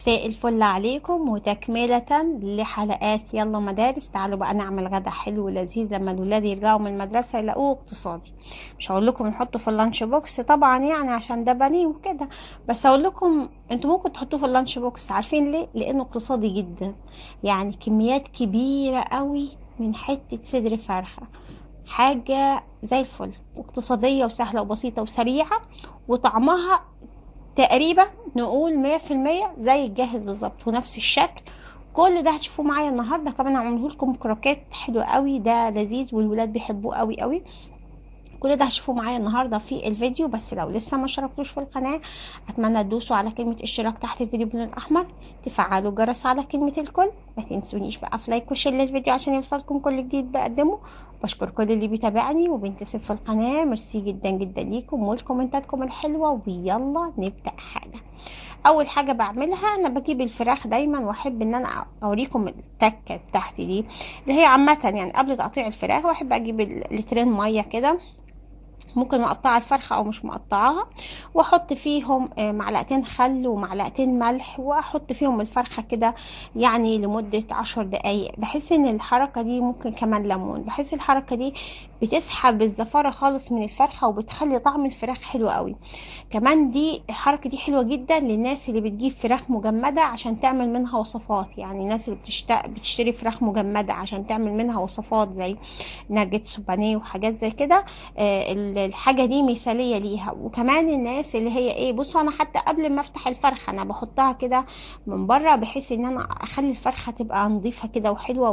مساء الفل عليكم وتكملة لحلقات يلا مدارس تعالوا بقى نعمل غدا حلو ولذيذ لما الولاد يرجعوا من المدرسة يلاقوه اقتصادي مش هقول لكم نحطه في اللانش بوكس طبعا يعني عشان ده بنيه وكده بس هقول لكم انتوا ممكن تحطوه في اللانش بوكس عارفين ليه لانه اقتصادي جدا يعني كميات كبيرة قوي من حتة صدر فرخة حاجة زي الفل واقتصادية وسهلة وبسيطة وسريعة وطعمها تقريبا نقول مية في المية زي الجاهز بالظبط ونفس الشكل كل ده هتشوفوه معايا النهارده كمان هعمله لكم كروكيت حلو قوي ده لذيذ والولاد بيحبوه قوي قوي كل ده هتشوفوه معايا النهارده في الفيديو بس لو لسه ما اشتركتوش في القناه اتمنى تدوسوا على كلمه اشتراك تحت الفيديو باللون الاحمر تفعلوا الجرس على كلمه الكل ما تنسونيش بقى في لايك وشير للفيديو عشان يوصلكم كل جديد بقدمه بشكر كل اللي بيتابعني وبينتسب في القناه ميرسي جدا جدا ليكم ولكومنتاتكم الحلوه ويلا نبدا حاجه اول حاجه بعملها انا بجيب الفراخ دايما واحب ان انا اوريكم التكه بتاعتي دي اللي هي عامه يعني قبل تقطيع الفراخ واحب اجيب لترين ميه كده ممكن مقطعه الفرخه او مش مقطعاها واحط فيهم معلقتين خل ومعلقتين ملح واحط فيهم الفرخه كده يعني لمده عشر دقايق بحس ان الحركه دي ممكن كمان ليمون بحس الحركه دي بتسحب الزفاره خالص من الفرخه وبتخلي طعم الفراخ حلو قوي كمان دي الحركه دي حلوه جدا للناس اللي بتجيب فراخ مجمده عشان تعمل منها وصفات يعني الناس اللي بتشت... بتشتري فراخ مجمده عشان تعمل منها وصفات زي ناجتس وبانيه وحاجات زي كده آه الحاجه دي مثاليه ليها وكمان الناس اللي هي ايه بصوا انا حتى قبل ما افتح الفرخه انا بحطها كده من بره بحيث ان انا اخلي الفرخه تبقى نظيفه كده وحلوه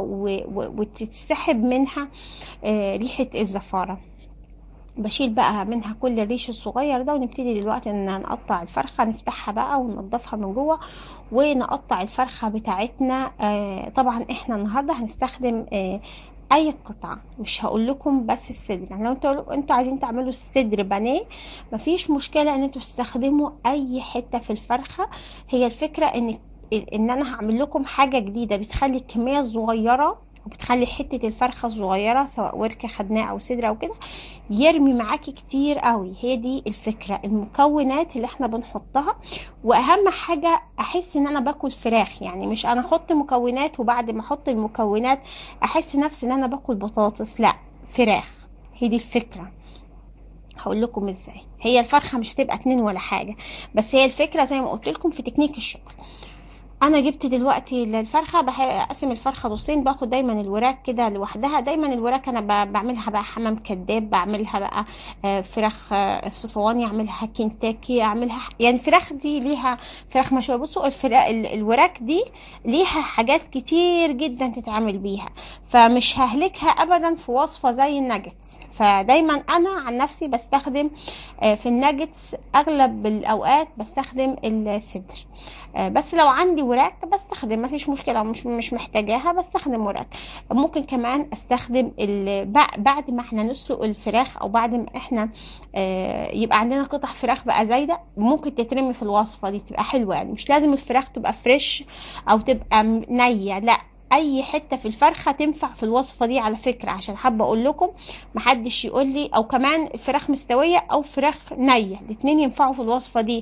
وتتسحب منها آه ريحه الزفاره بشيل بقى منها كل الريش الصغير ده ونبتدي دلوقتي ان نقطع الفرخه نفتحها بقى وننضفها من جوه ونقطع الفرخه بتاعتنا آه طبعا احنا النهارده هنستخدم آه اي قطعه مش هقول لكم بس الصدر يعني لو انتوا انتوا عايزين تعملوا الصدر بانيه مفيش مشكله ان انتوا تستخدموا اي حته في الفرخه هي الفكره ان ان انا هعمل لكم حاجه جديده بتخلي الكميه صغيره وبتخلي حتة الفرخة الصغيرة سواء وركة خدناه أو صدر أو كده يرمي معاكي كتير قوي هي دي الفكرة المكونات اللي احنا بنحطها وأهم حاجة أحس إن أنا باكل فراخ يعني مش أنا أحط مكونات وبعد ما أحط المكونات أحس نفسي إن أنا باكل بطاطس لا فراخ هي دي الفكرة هقول لكم ازاي هي الفرخه مش هتبقى اتنين ولا حاجه بس هي الفكره زي ما قلت لكم في تكنيك الشغل انا جبت دلوقتي الفرخه بقسم الفرخه نصين باخد دايما الوراك كده لوحدها دايما الوراك انا بعملها بقى حمام كداب بعملها بقى فراخ في صواني اعملها كنتاكي اعملها يعني الفراخ دي ليها فراخ مشويه بصوا الوراك دي ليها حاجات كتير جدا تتعمل بيها فمش ههلكها ابدا في وصفه زي الناجتس فدايما انا عن نفسي بستخدم في الناجتس اغلب الاوقات بستخدم الصدر بس لو عندي وراك بستخدم مفيش مشكله مش مش محتاجاها بستخدم وراك ممكن كمان استخدم بعد ما احنا نسلق الفراخ او بعد ما احنا يبقى عندنا قطع فراخ بقى زايده ممكن تترمي في الوصفه دي تبقى حلوه يعني مش لازم الفراخ تبقى فريش او تبقى نيه لا اي حته في الفرخه تنفع في الوصفه دي على فكره عشان حابه اقول لكم محدش يقول لي او كمان فراخ مستويه او فراخ نيه الاثنين ينفعوا في الوصفه دي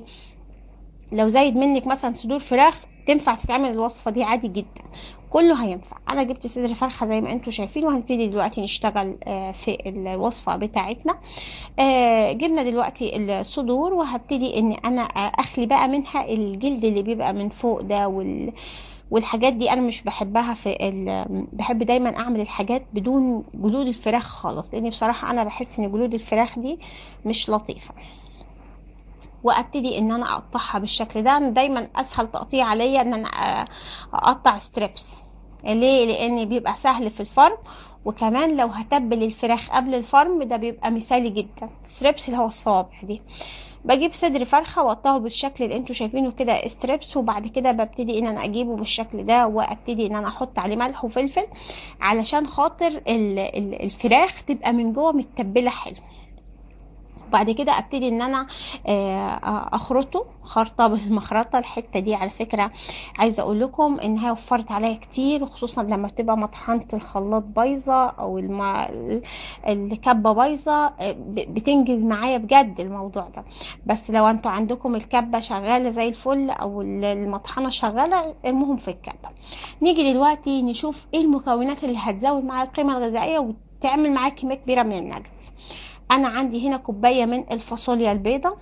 لو زايد منك مثلا صدور فراخ تنفع تتعمل الوصفه دي عادي جدا كله هينفع انا جبت صدر فرخه زي ما انتم شايفين وهنبتدي دلوقتي نشتغل في الوصفه بتاعتنا جبنا دلوقتي الصدور وهبتدي ان انا اخلي بقى منها الجلد اللي بيبقى من فوق ده وال والحاجات دي انا مش بحبها في بحب دايما اعمل الحاجات بدون جلود الفراخ خالص لان بصراحه انا بحس ان جلود الفراخ دي مش لطيفه وابتدي ان انا اقطعها بالشكل ده أنا دايما اسهل تقطيع عليا ان انا اقطع ستريبس ليه لان بيبقى سهل في الفرم وكمان لو هتبل الفراخ قبل الفرم ده بيبقى مثالي جدا ستريبس اللي هو الصوابع دي بجيب صدر فرخه واقطعه بالشكل اللي انتوا شايفينه كده ستريبس وبعد كده ببتدي ان انا اجيبه بالشكل ده وابتدي ان انا احط عليه ملح وفلفل علشان خاطر الفراخ تبقى من جوه متبله حلو وبعد كده ابتدي ان انا آه، اخرطه خرطه بالمخرطه الحته دي على فكره عايزه اقول لكم انها وفرت عليا كتير وخصوصا لما بتبقى مطحنه الخلاط بايظه او الم... الكبه بايظه آه، ب- بتنجز معايا بجد الموضوع ده بس لو انتوا عندكم الكبه شغاله زي الفل او ال- المطحنه شغاله ارموهم في الكبه نيجي دلوقتي نشوف ايه المكونات اللي هتزود معايا القيمه الغذائيه وتعمل معايا كميه كبيره من النجتس انا عندي هنا كوبايه من الفاصوليا البيضاء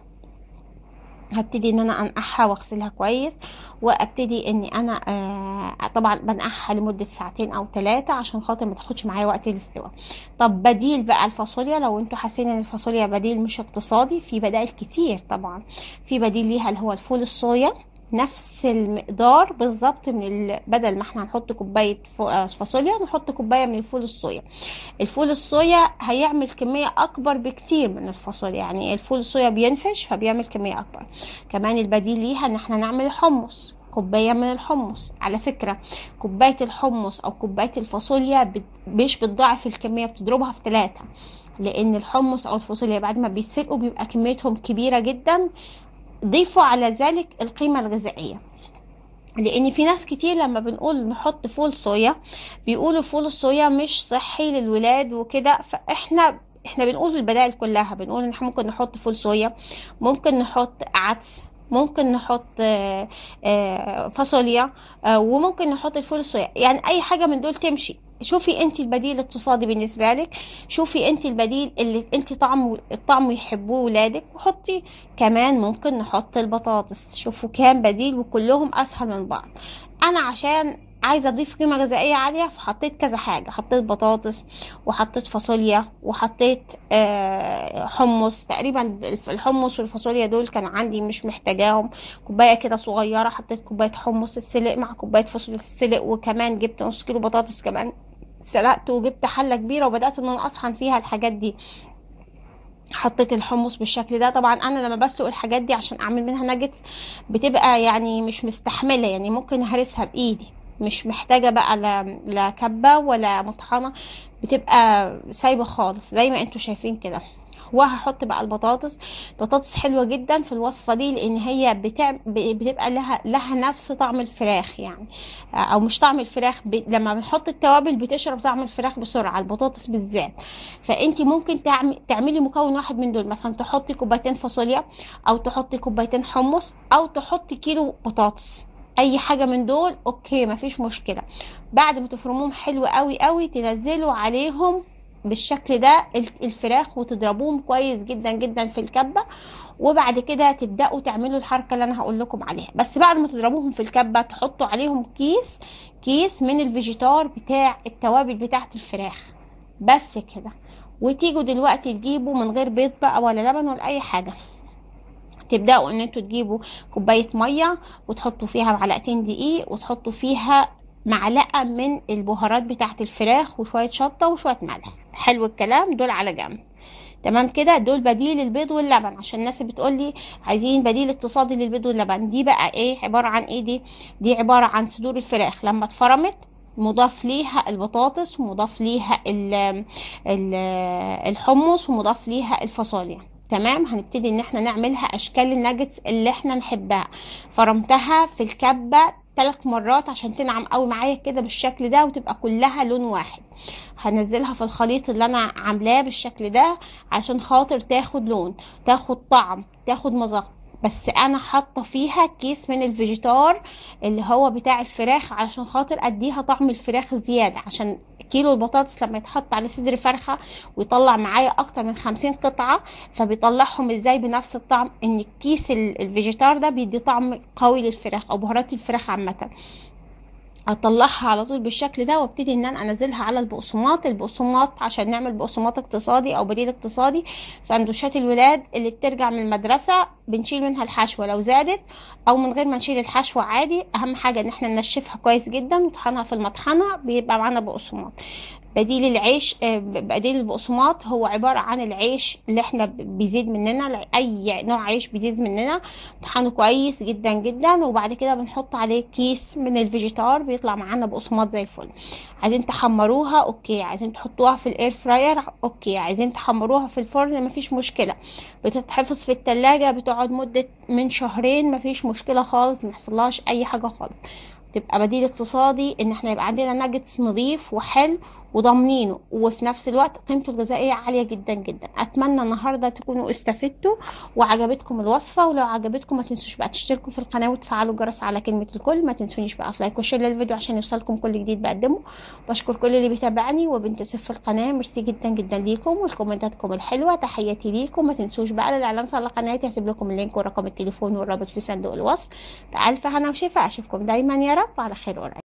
هبتدي ان انا انقعها واغسلها كويس وابتدي اني انا آه طبعا بنقعها لمده ساعتين او ثلاثه عشان خاطر ما تاخدش معايا وقت الاستواء طب بديل بقى الفاصوليا لو انتوا حاسين ان الفاصوليا بديل مش اقتصادي في بدائل كتير طبعا في بديل ليها اللي هو الفول الصويا نفس المقدار بالظبط من ال... بدل ما احنا هنحط كوبايه فو- آه، فاصوليا نحط كوبايه من الفول الصويا الفول الصويا هيعمل كميه اكبر بكتير من الفاصوليا يعني الفول الصويا بينفش فبيعمل كميه اكبر كمان البديل ليها ان احنا نعمل حمص كوباية من الحمص على فكرة كوباية الحمص أو كوباية الفاصوليا بت- مش بتضاعف الكمية بتضربها في ثلاثة لأن الحمص أو الفاصوليا بعد ما بيتسلقوا بيبقى كميتهم كبيرة جدا ضيفوا على ذلك القيمة الغذائية لان في ناس كتير لما بنقول نحط فول صويا بيقولوا فول الصويا مش صحي للولاد وكده فاحنا احنا بنقول البدائل كلها بنقول ان احنا ممكن نحط فول صويا ممكن نحط عدس ممكن نحط آه، آه، فاصوليا آه، وممكن نحط الفول الصويا يعني اي حاجه من دول تمشي شوفي انت البديل الاقتصادي بالنسبه لك شوفي انت البديل اللي انت طعمه الطعم يحبوه ولادك وحطي كمان ممكن نحط البطاطس شوفوا كام بديل وكلهم اسهل من بعض انا عشان عايزه اضيف قيمه غذائيه عاليه فحطيت كذا حاجه حطيت بطاطس وحطيت فاصوليا وحطيت آه، حمص تقريبا الحمص والفاصوليا دول كان عندي مش محتاجاهم كوبايه كده صغيره حطيت كوبايه حمص السلق مع كوبايه فاصوليا السلق وكمان جبت نص كيلو بطاطس كمان سلقت وجبت حله كبيره وبدات ان انا اطحن فيها الحاجات دي حطيت الحمص بالشكل ده طبعا انا لما بسلق الحاجات دي عشان اعمل منها ناجتس بتبقى يعني مش مستحمله يعني ممكن اهرسها بايدي مش محتاجه بقى لا لا كبه ولا مطحنه بتبقى سايبه خالص زي ما انتوا شايفين كده وهحط بقى البطاطس بطاطس حلوه جدا في الوصفه دي لان هي بتعم... ب- بتبقى لها لها نفس طعم الفراخ يعني او مش طعم الفراخ ب... لما بنحط التوابل بتشرب طعم الفراخ بسرعه البطاطس بالذات فانت ممكن تعمل تعملي مكون واحد من دول مثلا تحطي كوبايتين فاصوليا او تحطي كوبايتين حمص او تحطي كيلو بطاطس اي حاجه من دول اوكي مفيش مشكله بعد ما تفرموهم حلو قوي قوي تنزلوا عليهم بالشكل ده ال- الفراخ وتضربوهم كويس جدا جدا في الكبه وبعد كده تبداوا تعملوا الحركه اللي انا هقول لكم عليها بس بعد ما تضربوهم في الكبه تحطوا عليهم كيس كيس من الفيجيتار بتاع التوابل بتاعه الفراخ بس كده وتيجوا دلوقتي تجيبوا من غير بيض بقى ولا لبن ولا اي حاجه تبداوا ان انتوا تجيبوا كوبايه ميه وتحطوا فيها معلقتين دقيق وتحطوا فيها معلقه من البهارات بتاعه الفراخ وشويه شطه وشويه ملح حلو الكلام دول على جنب تمام كده دول بديل البيض واللبن عشان الناس اللي بتقول لي عايزين بديل اقتصادي للبيض واللبن دي بقى ايه عباره عن ايه دي دي عباره عن صدور الفراخ لما اتفرمت مضاف ليها البطاطس ومضاف ليها ال- ال- الحمص ومضاف ليها الفاصوليا تمام هنبتدي ان احنا نعملها اشكال الناجتس اللي احنا نحبها فرمتها في الكبه ثلاث مرات عشان تنعم قوي معايا كده بالشكل ده وتبقى كلها لون واحد هنزلها في الخليط اللي انا عاملاه بالشكل ده عشان خاطر تاخد لون تاخد طعم تاخد مذاق بس انا حاطه فيها كيس من الفيجيتار اللي هو بتاع الفراخ عشان خاطر اديها طعم الفراخ زياده عشان كيلو البطاطس لما يتحط على صدر فرخه ويطلع معايا اكتر من خمسين قطعه فبيطلعهم ازاي بنفس الطعم ان الكيس ال- الفيجيتار ده بيدي طعم قوي للفراخ او بهارات الفراخ عامه اطلعها على طول بالشكل ده وابتدي ان انا انزلها على البقسماط البقسماط عشان نعمل بقسماط اقتصادي او بديل اقتصادي سندوتشات الولاد اللي بترجع من المدرسه بنشيل منها الحشوه لو زادت او من غير ما نشيل الحشوه عادي اهم حاجه ان احنا ننشفها كويس جدا ونطحنها في المطحنه بيبقى معانا بقسماط بديل العيش آه، بديل البقسماط هو عبارة عن العيش اللي احنا ب- بيزيد مننا اي نوع عيش بيزيد مننا نطحنه كويس جدا جدا وبعد كده بنحط عليه كيس من الفيجيتار بيطلع معانا بقسماط زي الفل عايزين تحمروها اوكي عايزين تحطوها في الاير فراير اوكي عايزين تحمروها في الفرن مفيش مشكلة بتتحفظ في التلاجة بتقعد مدة من شهرين مفيش مشكلة خالص محصلهاش اي حاجة خالص تبقى بديل اقتصادي ان احنا يبقى عندنا ناجتس نظيف وحلو وضامنينه وفي نفس الوقت قيمته الغذائية عالية جدا جدا اتمنى النهاردة تكونوا استفدتوا وعجبتكم الوصفة ولو عجبتكم ما تنسوش بقى تشتركوا في القناة وتفعلوا الجرس على كلمة الكل ما تنسونيش بقى في لايك وشير للفيديو عشان يوصلكم كل جديد بقدمه بشكر كل اللي بيتابعني وبنتسف في القناة ميرسي جدا جدا ليكم والكومنتاتكم الحلوة تحياتي ليكم ما تنسوش بقى للاعلان على قناتي هسيب لكم اللينك ورقم التليفون والرابط في صندوق الوصف بألف هنا وشفا اشوفكم دايما يا رب على خير قريب